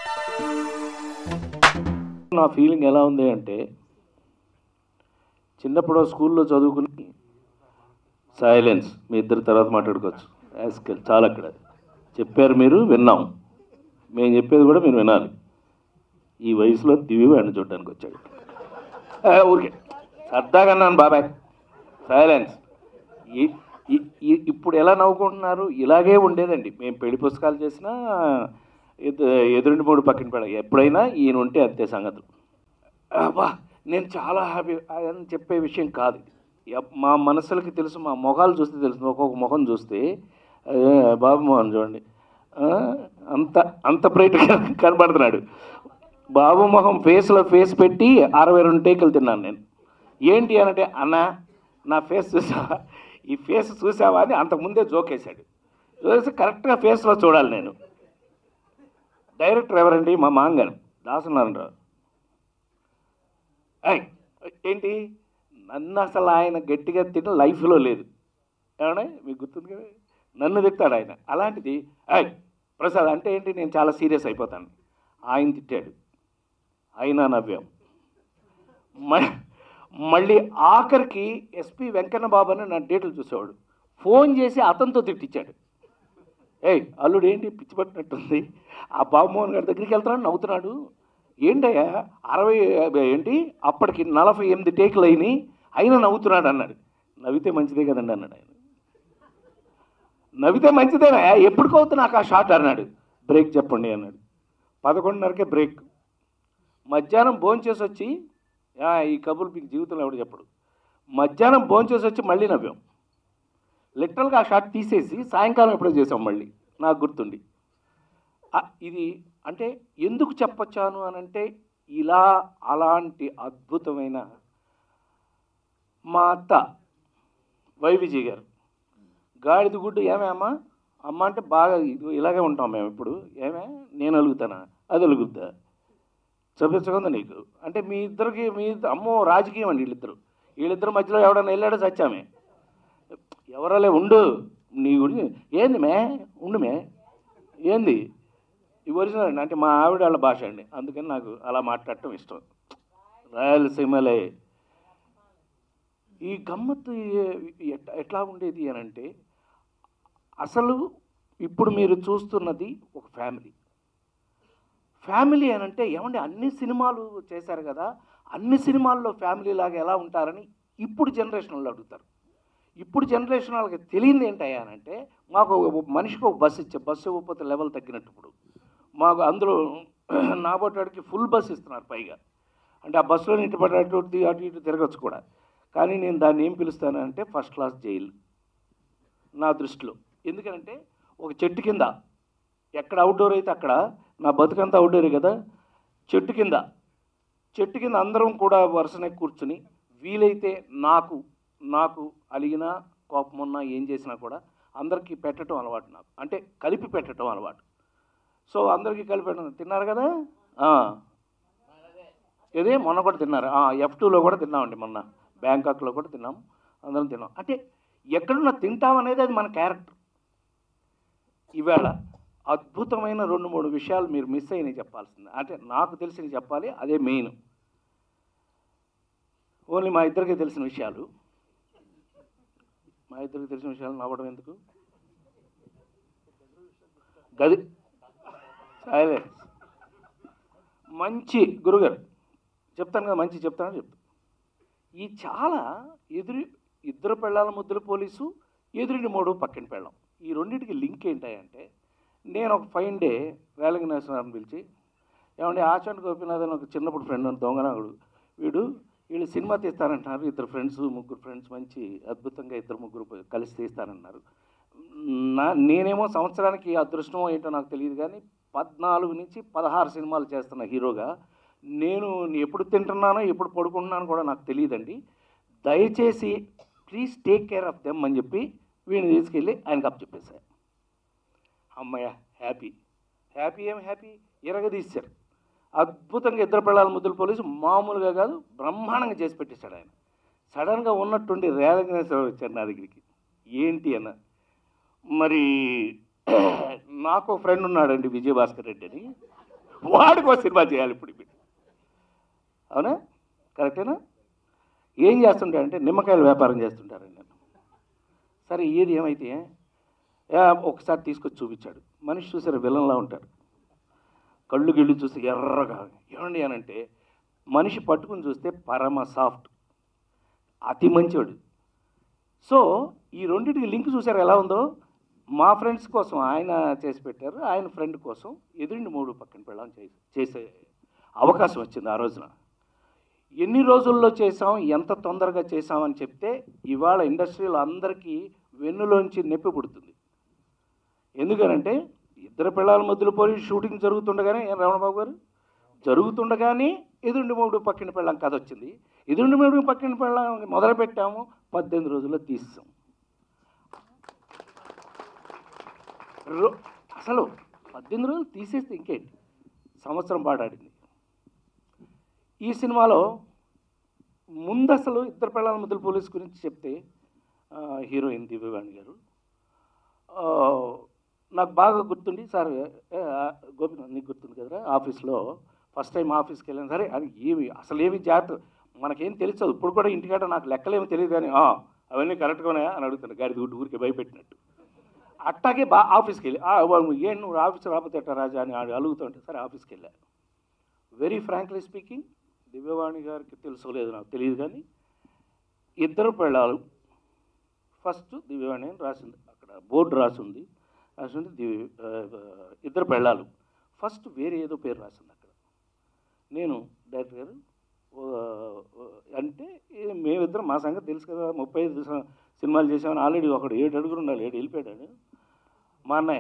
నా ఫీలింగ్ ఎలా ఉంది అంటే చిన్నప్పుడు స్కూల్లో చదువుకుని సైలెన్స్ మీ ఇద్దరు తర్వాత మాట్లాడుకోవచ్చు యాస్కెల్ చాలా అక్కడ చెప్పారు మీరు విన్నాం మేము చెప్పేది కూడా మీరు వినాలి ఈ వయసులో దివి వాడిని చూడడానికి వచ్చాడు ఆ, ఊరికే సరదాగా అన్నాను బాబాయ్ సైలెన్స్ ఈ- ఈ- ఈ- ఇప్పుడు ఎలా నవ్వుకుంటున్నారు ఇలాగే ఉండేదండి మేము పెళ్లి పుస్తకాలు చేసినా ఎదు- ఎదురుండి మూడు పక్కన పెడ ఎప్పుడైనా ఈయన ఉంటే అంతే సంగతులు అబ్బా నేను చాలా హ్యాపీ అని చెప్పే విషయం కాదు ఎప్- మా మనసులకి తెలుసు మా మొఖాలు చూస్తే తెలుసు ఒక్కొక్క ముఖం చూస్తే అదే బాబు మోహన్ చూడండి ఆ, అంత అంత బ్రైట్గా కనబడుతున్నాడు బాబు మొహం ఫేస్లో ఫేస్ పెట్టి అరవై రెండు టేకులు తిన్నాను నేను ఏంటి అనంటే అన్న నా ఫేస్ చూసావా ఈ ఫేస్ చూసావా అని అంతకుముందే జోకేశాడు జోకేసి కరెక్ట్గా ఫేస్లో చూడాలి నేను డైరెక్టర్ ఎవరండి మా మాంగారు దాసనారాయణరావు ఏయ్, ఏంటి నన్ను అసలు ఆయన గట్టిగా తిన్న లైఫ్లో లేదు ఏమన్నా మీకు గుర్తుంది కదా నన్ను తిట్టాడు ఆయన అలాంటిది ఏయ్ ప్రసాద్ అంటే ఏంటి నేను చాలా సీరియస్ అయిపోతాను ఆయన తిట్టాడు అయినా నవ్వాం మ- మళ్ళీ ఆఖరికి ఎస్పి వెంకన్న బాబు అని నా డేట్లు చూసేవాడు ఫోన్ చేసి అతనితో తిట్టించాడు ఏయ్ అల్లుడు ఏంటి పిచ్చి పట్టినట్టుంది ఆ బాబుమోహన్ గారి దగ్గరికి వెళ్తున్నాడు నవ్వుతున్నాడు ఏంటయ్యా అరవై ఏంటి అప్పటికి నలభై ఎనిమిది టేకులు అయినాయి అయినా నవ్వుతున్నాడు అన్నాడు నవ్వితే మంచిదే కదండి అన్నాడు ఆయన నవ్వితే మంచిదేనా ఎప్పటికవుతు నాకు ఆ షాట్ అన్నాడు బ్రేక్ చెప్పండి అన్నాడు పదకొండున్నరకే బ్రేక్ మధ్యాహ్నం భోంచేసి వచ్చి "ఆ, ఈ కబుర్లు మీకు జీవితంలో ఎవడు చెప్పడు మధ్యాహ్నం భోంచేసి వచ్చి మళ్ళీ నవ్వాం లిటరల్గా ఆ షాట్ తీసేసి సాయంకాలం ఎప్పుడో చేసాం మళ్ళీ నాకు గుర్తుండి ఆ, ఇది అంటే ఎందుకు చెప్పొచ్చాను అని అంటే ఇలా అలాంటి అద్భుతమైన మా అత్త వై విజయ్ గారు గాడిద గుడ్డు ఏమే అమ్మా అమ్మ అంటే బాగా ఇది- ఇలాగే ఉంటాం మేము ఇప్పుడు ఏమే నేను అలుగుతానా అది అలుగుద్దా చూపించకుందా నీకు అంటే మీ ఇద్దరికి మీ ఇద్దరు అమ్మో రాజకీయం అండి వీళ్ళిద్దరు వీళ్ళిద్దరు మధ్యలో ఎవడన్నా వెళ్ళాడో సచ్చామే ఎవరలే ఉండు నీ గురించి ఏంది మే ఉండు మే ఏంది ఈ ఒరిజినల్ అండి అంటే మా ఆవిడ వాళ్ళ భాష అండి అందుకని నాకు అలా మాట్లాడటం ఇష్టం రాయలసీమలే ఈ గమ్మత్తు ఏ- ఎట్- ఎట్లా ఉండేది అని అంటే అసలు ఇప్పుడు మీరు చూస్తున్నది ఒక ఫ్యామిలీ ఫ్యామిలీ అని అంటే ఏమండి అన్ని సినిమాలు చేశారు కదా అన్ని సినిమాల్లో ఫ్యామిలీ లాగా ఎలా ఉంటారని ఇప్పుడు జనరేషన్ వాళ్ళు అడుగుతారు ఇప్పుడు జనరేషన్ వాళ్ళకి తెలియదు ఏంటయ్యా అని అంటే మాకు ఒక మనిషికి ఒక బస్సు ఇచ్చే బస్సు ఇవ్వకపోతే లెవెల్ తగ్గినట్టు ఇప్పుడు మాకు అందులో నాబోటాడికి ఫుల్ బస్ ఇస్తున్నారు పైగా అంటే ఆ బస్సులో ఇటు పడి అటు ఇటు అటు ఇటు తిరగచ్చు కూడా కానీ నేను దాన్ని ఏం పిలుస్తానంటే ఫస్ట్ క్లాస్ జైలు నా దృష్టిలో ఎందుకంటే ఒక చెట్టు కింద ఎక్కడ అవుట్డోర్ అయితే అక్కడ నా బతుకంతా అవుట్డోరే కదా చెట్టు కింద చెట్టు కింద అందరం కూడా వరుసనే కూర్చుని వీలైతే నాకు నాకు అలిగినా కోపం ఉన్నా ఏం చేసినా కూడా అందరికీ పెట్టడం అలవాటు నాకు అంటే కలిపి పెట్టడం అలవాటు సో అందరికీ కలిపి పెట్టడం తిన్నారు కదా ఆ. ఇదే మొన్న కూడా తిన్నారు ఎఫ్ టూలో కూడా తిన్నామండి మొన్న బ్యాంకాక్లో కూడా తిన్నాం అందరం తిన్నాం అంటే ఎక్కడున్నా తింటాం అనేది అది మన క్యారెక్టర్ ఇవాళ అద్భుతమైన రెండు మూడు విషయాలు మీరు మిస్ అయినాయి చెప్పాల్సింది అంటే నాకు తెలిసినవి చెప్పాలి అదే మెయిన్ ఓన్లీ మా ఇద్దరికి తెలిసిన విషయాలు మా ఇద్దరికి తెలిసిన విషయాలు నవ్వడం ఎందుకు గది సైలెన్స్ మంచి గురుగారు చెప్తాను కదా మంచి చెప్తానని చెప్తాను ఈ చాలా ఎదురు ఇద్దరు పెళ్ళాల ముద్దుల పోలీసు ఎదురుని మూడు పక్కన పెళ్ళాం ఈ రెండింటికి లింక్ ఏంటంటే నేను ఒక ఫైన్ డే వేలంగి నరసింహారాన్ని పిలిచి ఏమంటే ఆచండ్ గోపీనాథ్ అని ఒక చిన్నప్పుడు ఫ్రెండ్ అని దొంగనాడు వీడు వీళ్ళు సినిమా తీస్తారంటున్నారు ఇద్దరు ఫ్రెండ్స్ ముగ్గురు ఫ్రెండ్స్ మంచి అద్భుతంగా ఇద్దరు ముగ్గురు కలిసి తీస్తారన్నారు నా నేనేమో సంవత్సరానికి అదృష్టమో ఏంటో నాకు తెలియదు కానీ పద్నాలుగు నుంచి పదహారు సినిమాలు చేస్తున్న హీరోగా నేను ఎప్పుడు తింటున్నానో ఎప్పుడు పడుకుంటున్నానో కూడా నాకు తెలియదండి దయచేసి please take care of them అని చెప్పి వీడిని తీసుకెళ్ళి ఆయనకు అప్ చెప్పేశారు అమ్మయ్య హ్యాపీ హ్యాపీ ఏం హ్యాపీ ఇరగదీశారు అద్భుతంగా ఇద్దరు పిల్లల ముద్దుల పోలీసు మామూలుగా కాదు బ్రహ్మాండంగా చేసి పెట్టేశాడు ఆయన సడన్గా ఉన్నట్టుండి రేలంగనేశ్వరరావు వచ్చారు నా దగ్గరికి ఏంటి అన్న మరి నాకు ఫ్రెండ్ ఉన్నాడండి విజయభాస్కర్ రెడ్డి అని వాడికి ఒక సినిమా చేయాలి ఇప్పుడు ఇప్పుడు అవునా కరెక్టేనా ఏం చేస్తుంటారంటే నిమ్మకాయల వ్యాపారం చేస్తుంటారండి నేను సరే ఏది ఏమైతే ఏ, ఒకసారి తీసుకొచ్చి చూపించాడు మనిషి చూసారు విలన్లా ఉంటాడు కళ్ళు గిళ్ళు చూస్తే ఎర్రగా ఏమండి అని అంటే మనిషి పట్టుకుని చూస్తే పరమ సాఫ్ట్ అతి మంచివాడు సో ఈ రెండింటికి లింక్ చూసారు ఎలా ఉందో మా ఫ్రెండ్స్ కోసం ఆయన చేసి పెట్టారు ఆయన ఫ్రెండ్ కోసం ఎదురిండి మూడు పక్కన పెళ్ళాం చేసి చేసే అవకాశం వచ్చింది ఆ రోజున ఎన్ని రోజుల్లో చేసాం ఎంత తొందరగా చేసామని చెప్తే ఇవాళ ఇండస్ట్రీలో అందరికీ వెన్నులోంచి నొప్పి పుడుతుంది ఎందుకనంటే ఇద్దరు పిల్లల మధ్యలో పోయి షూటింగ్ జరుగుతుండగానే ఏం రమణబాబు గారు జరుగుతుండగానే ఎదురుండి మూడు పక్కన పెళ్ళాం కథ వచ్చింది ఎదురుండి మూడు పక్కన పెళ్ళాం మొదలు పెట్టాము పద్దెనిమిది రోజుల్లో తీసాం రో- అసలు పద్దెనిమిది రోజులు తీసేస్తే ఇంకేంటి సంవత్సరం పాడాడింది ఈ సినిమాలో ముందు అసలు ఇద్దరు పిల్లల ముద్దుల పోలీస్ గురించి చెప్తే ఆ, హీరోయిన్ దివ్యవాణి గారు ఆ, నాకు బాగా గుర్తుండి సార్ ఏ, ఆ, గోపినాథ్ నీకు గుర్తుంది కదరా ఆఫీస్లో ఫస్ట్ టైం ఆఫీస్కి వెళ్ళాను సరే అది ఏమి అసలు ఏమి జాగ్రత్త మనకేం తెలుసు ఇప్పుడు కూడా ఇంటికాడ నాకు లెక్కలేమి తెలియదు కానీ "ఆ, అవన్నీ కరెక్ట్గా ఉన్నాయా అని అడుగుతాను గాడి గుడ్డు ఊరికి భయపెట్టినట్టు అట్టాగే బా ఆఫీస్కి వెళ్ళి "ఆ, వాడు ఏం నువ్వు ఆఫీస్ రాకపోతే ఎట్టా రాజా అని ఆడు అలుగుతుంటే సరే ఆఫీస్కి వెళ్ళా వెరీ ఫ్రాంక్లీ స్పీకింగ్ దివ్యవాణి గారికి తెలుసో లేదు నాకు తెలియదు కానీ ఇద్దరు పెళ్ళాలు ఫస్ట్ దివ్యవాణి అని రాసింది అక్కడ బోర్డు రాసింది రాసింది దివ్య ఆ, ఇద్దరు పెళ్ళాలు ఫస్ట్ వేరే ఏదో పేరు రాసింది అక్కడ నేను డైరెక్టర్ గారు ఓ, ఓ, అంటే ఏ, మేమిద్దరం మా సంగతి తెలుసు కదా ముప్పై ఐదు సం- సినిమాలు చేసామని ఆల్రెడీ ఒకడు ఏడు అడుగులు ఉండాలి ఏడు వెళ్ళిపోయాడు మా అన్నయ్య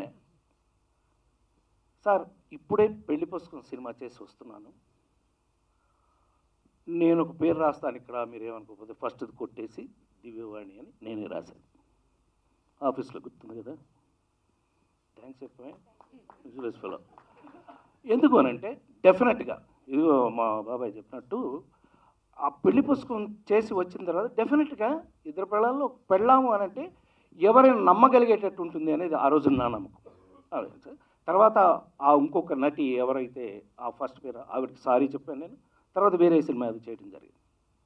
సార్ ఇప్పుడే పెళ్లి పుస్తకం సినిమా చేసి వస్తున్నాను నేను ఒక పేరు రాస్తాను ఇక్కడ మీరు ఏమనుకోకపోతే ఫస్ట్ కొట్టేసి దివ్యవాణి అని నేనే రాశాను ఆఫీస్లో గుర్తుంది కదా థ్యాంక్స్ చెప్పమే యూజ్లెస్ ఫెలో ఎందుకు అనంటే డెఫినెట్గా ఇదిగో మా బాబాయ్ చెప్పినట్టు ఆ పెళ్లి పుస్తకం చేసి వచ్చిన తర్వాత డెఫినెట్గా ఇద్దరు పెళ్ళాల్లో పెళ్ళాము అనంటే ఎవరైనా నమ్మగలిగేటట్టు ఉంటుంది అనేది ఆ రోజు నా నమ్మకం అదే సార్. తర్వాత ఆ ఇంకొక నటి ఎవరైతే ఆ ఫస్ట్ పేరు ఆవిడకి సారీ చెప్పాను నేను తర్వాత వేరే సినిమా అది చేయడం జరిగింది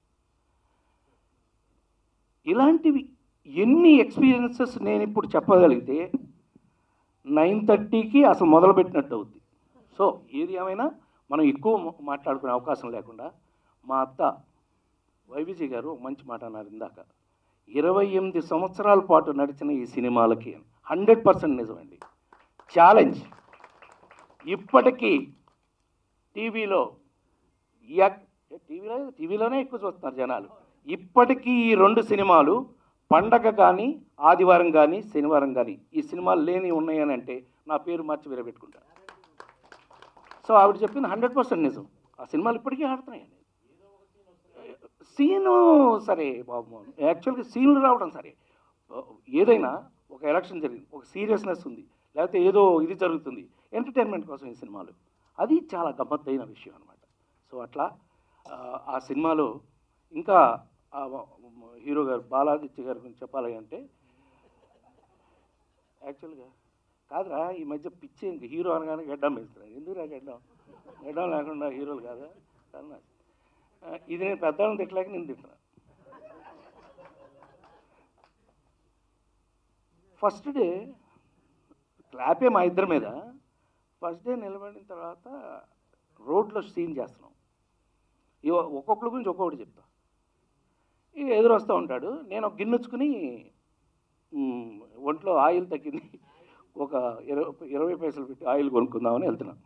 ఇలాంటివి ఎన్ని ఎక్స్పీరియన్సెస్ నేను ఇప్పుడు చెప్పగలిగితే నైన్ థర్టీకి అసలు మొదలుపెట్టినట్టు అవుద్ది సో ఏది ఏమైనా మనం ఎక్కువ మా- మాట్లాడుకునే అవకాశం లేకుండా మా అత్త వైవిజీ గారు ఒక మంచి మాట అన్నారు ఇందాక ఇరవై ఎనిమిది సంవత్సరాల పాటు నడిచిన ఈ సినిమాలకి హండ్రెడ్ పర్సెంట్ నిజమండి ఛాలెంజ్ ఇప్పటికీ టీవీలో ఎక్- టీవీలో టీవీలోనే ఎక్కువ చూస్తున్నారు జనాలు ఇప్పటికీ ఈ రెండు సినిమాలు పండగ కానీ ఆదివారం కానీ శనివారం కానీ ఈ సినిమాలు లేని ఉన్నాయని అంటే నా పేరు మార్చి విరబెట్టుకుంటా సో ఆవిడ చెప్పింది హండ్రెడ్ పర్సెంట్ నిజం ఆ సినిమాలు ఇప్పటికీ ఆడుతున్నాయండి సీను సరే బాబు యాక్చువల్గా సీన్లు రావడం సరే ఏదైనా ఒక ఎలక్షన్ జరిగింది ఒక సీరియస్నెస్ ఉంది లేకపోతే ఏదో ఇది జరుగుతుంది ఎంటర్టైన్మెంట్ కోసం ఈ సినిమాలు అది చాలా గమ్మత్తైన విషయం అనమాట సో అట్లా ఆ, ఆ సినిమాలో ఇంకా ఆ హీరో గారు బాలాదిత్య గారి గురించి చెప్పాలి అంటే యాక్చువల్గా కాదురా ఈ మధ్య పిచ్చి ఇంక హీరో అనగానే గడ్డం వేస్తున్నారు ఎందుకురా గడ్డం గడ్డం లేకుండా హీరోలు కాదా అన్నా ఆ, ఇది నేను పెద్దవాళ్ళని తిట్టలేక నేను తింటున్నా ఫస్ట్ డే క్లాపే మా ఇద్దరి మీద ఫస్ట్ డే నిలబడిన తర్వాత రోడ్లో సీన్ చేస్తున్నాం ఇవ ఒక్కొక్కరి గురించి ఒక్కొక్కటి చెప్తా ఇక ఎదురు వస్తూ ఉంటాడు నేను ఒక గిన్నెచ్చుకుని మ్, ఒంట్లో ఆయిల్ తగ్గింది ఒక ఇరవై ఇరవై పైసలు పెట్టి ఆయిల్ కొనుక్కుందామని వెళ్తున్నాను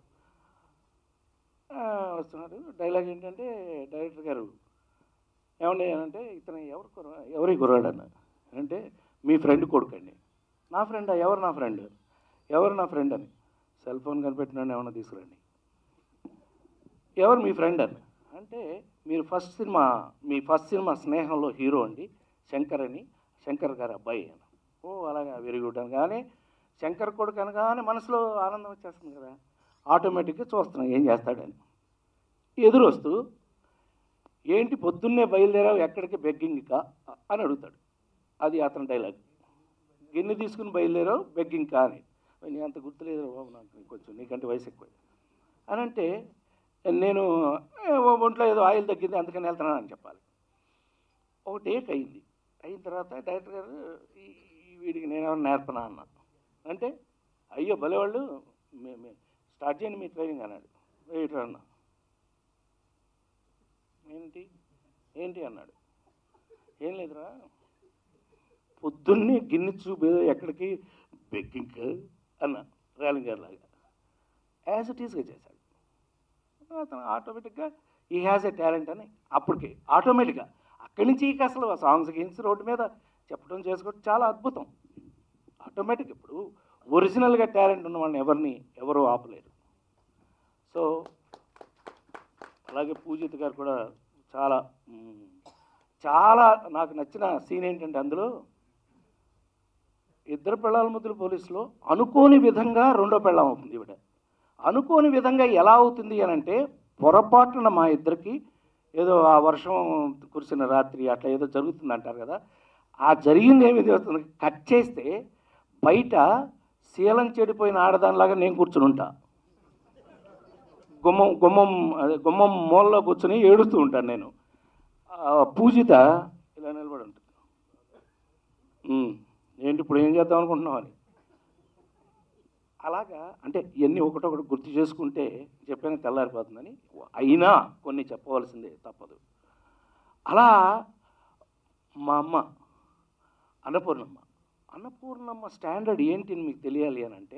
ఆ, వస్తున్నాడు డైలాగ్ ఏంటంటే డైరెక్టర్ గారు ఏమండి అంటే ఇతను ఎవరు కుర్ర ఎవరి కుర్రాడు అన్న అంటే మీ ఫ్రెండ్ కొడుకండి నా ఫ్రెండ్ ఎవరు నా ఫ్రెండ్ ఎవరు నా ఫ్రెండ్ అని సెల్ ఫోన్ కనిపెట్టినాడు ఏమన్నా తీసుకురండి ఎవరు మీ ఫ్రెండ్ అని అంటే మీరు ఫస్ట్ సినిమా మీ ఫస్ట్ సినిమా స్నేహంలో హీరో అండి శంకర్ అని శంకర్ గారి అబ్బాయి అని ఓ అలాగా వెరీ గుడ్ అనగానే శంకర్ కొడుకు అనగానే మనసులో ఆనందం వచ్చేస్తుంది కదా ఆటోమేటిక్గా చూస్తున్నాం ఏం చేస్తాడని ఎదురు వస్తూ ఏంటి పొద్దున్నే బయలుదేరావు ఎక్కడికి బెగ్గింగ్కా అని అడుగుతాడు అది అతని డైలాగ్ గిన్నె తీసుకుని బయలుదేరావు బెగ్గింగ్కా అని నేను అంత గుర్తులేదు బాబు నాకు కొంచెం నీకంటే వయసు ఎక్కువ అని అంటే నేను "ఏ, ఒంట్లో ఏదో ఆయిల్ తగ్గింది అందుకని వెళ్తున్నాను అని చెప్పాలి ఒక టేక్ అయింది అయిన తర్వాత డైరెక్టర్ గారు "ఈ- ఈ వీడికి నేనేమన్నా నేర్పనా అన్న అంటే అయ్యో భలేవాళ్ళు మే- మే- స్టార్ట్ చేయండి మీ ట్రైనింగ్ అన్నాడు వెయిటర్ అన్న ఏంటి ఏంటి అన్నాడు ఏం లేదురా పొద్దున్నే గిన్నె చూపే ఎక్కడికి బెక్కింగ్ అన్న రేలింగ్ గారి లాగా యాజ్ ఇట్ ఈస్గా చేశాడు అతను ఆటోమేటిక్గా ఈ హ్యాజ్ ఎ టాలెంట్ అని అప్పటికి ఆటోమేటిక్గా అక్కడి నుంచి ఇక అసలు సాంగ్స్ గిన్స్ రోడ్డు మీద చెప్పడం చేసుకోవడం చాలా అద్భుతం ఆటోమేటిక్ ఇప్పుడు ఒరిజినల్గా టాలెంట్ ఉన్న వాళ్ళని ఎవరిని ఎవరు ఆపలేరు సో అలాగే పూజిత్ గారు కూడా చాలా మ్, చాలా నాకు నచ్చిన సీన్ ఏంటంటే అందులో ఇద్దరు పెళ్ళాల ముద్దుల పోలీసులో అనుకోని విధంగా రెండో పెళ్ళం అవుతుంది ఈవిడ అనుకోని విధంగా ఎలా అవుతుంది అని అంటే పొరపాటున మా ఇద్దరికి ఏదో ఆ వర్షం కురిసిన రాత్రి అట్లా ఏదో జరుగుతుంది అంటారు కదా ఆ జరిగింది ఏమి జరుగుతుంది కట్ చేస్తే బయట శీలం చెడిపోయిన ఆడదానిలాగా నేను కూర్చుని ఉంటా గుమ్మం గుమ్మం అదే గుమ్మం మూలలో కూర్చొని ఏడుస్తూ ఉంటాను నేను ఆ పూజిత ఇలా నిలబడి ఉంటుంది "ఉమ్, ఏంటి ఇప్పుడు ఏం చేద్దాం అనుకుంటున్నావు అని అలాగా అంటే ఇవన్నీ ఒకటొకటి గుర్తు చేసుకుంటే చెప్పాను తెల్లారిపోతుందని అయినా కొన్ని చెప్పవలసిందే తప్పదు అలా మా అమ్మ అన్నపూర్ణమ్మ అన్నపూర్ణమ్మ స్టాండర్డ్ ఏంటి అని మీకు తెలియాలి అని అంటే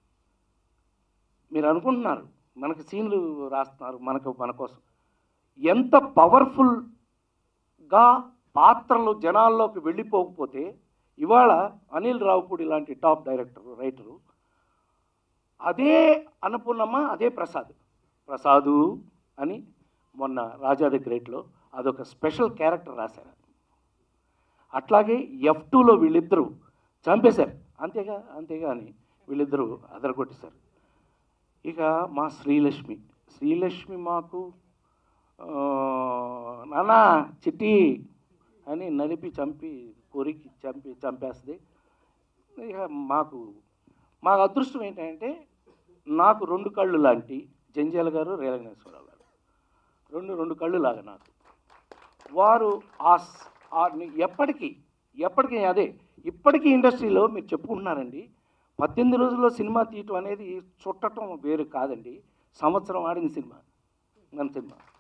మీరు అనుకుంటున్నారు మనకు సీన్లు రాస్తున్నారు మనకు మన కోసం ఎంత పవర్ఫుల్గా పాత్రలు జనాల్లోకి వెళ్ళిపోకపోతే ఇవాళ అనిల్ రావుపూడి లాంటి టాప్ డైరెక్టర్ రైటరు అదే అన్నపూర్ణమ్మ అదే ప్రసాద్ ప్రసాదు అని మొన్న రాజా ది గ్రేట్లో అదొక స్పెషల్ క్యారెక్టర్ రాశారు అట్లాగే ఎఫ్ టూలో వీళ్ళిద్దరూ చంపేశారు అంతేగా అంతేగా అని వీళ్ళిద్దరూ అదరగొట్టేశారు ఇక మా శ్రీలక్ష్మి శ్రీలక్ష్మి మాకు ఆ, నాన్న చిట్టి అని నలిపి చంపి కొరికి చంపి చంపేస్తుంది ఇక మాకు మా అదృష్టం ఏంటంటే నాకు రెండు కళ్ళు లాంటి జంజాల గారు రేలంగేశ్వరరావు గారు రెండు రెండు కళ్ళు లాగా నాకు వారు ఆ స్- ఆ ని- ఎప్పటికీ ఎప్పటికీ అదే ఇప్పటికీ ఇండస్ట్రీలో మీరు చెప్పుకుంటున్నారండి పద్దెనిమిది రోజుల్లో సినిమా తీయటం అనేది చుట్టటం వేరు కాదండి సంవత్సరం ఆడిన సినిమా మన సినిమా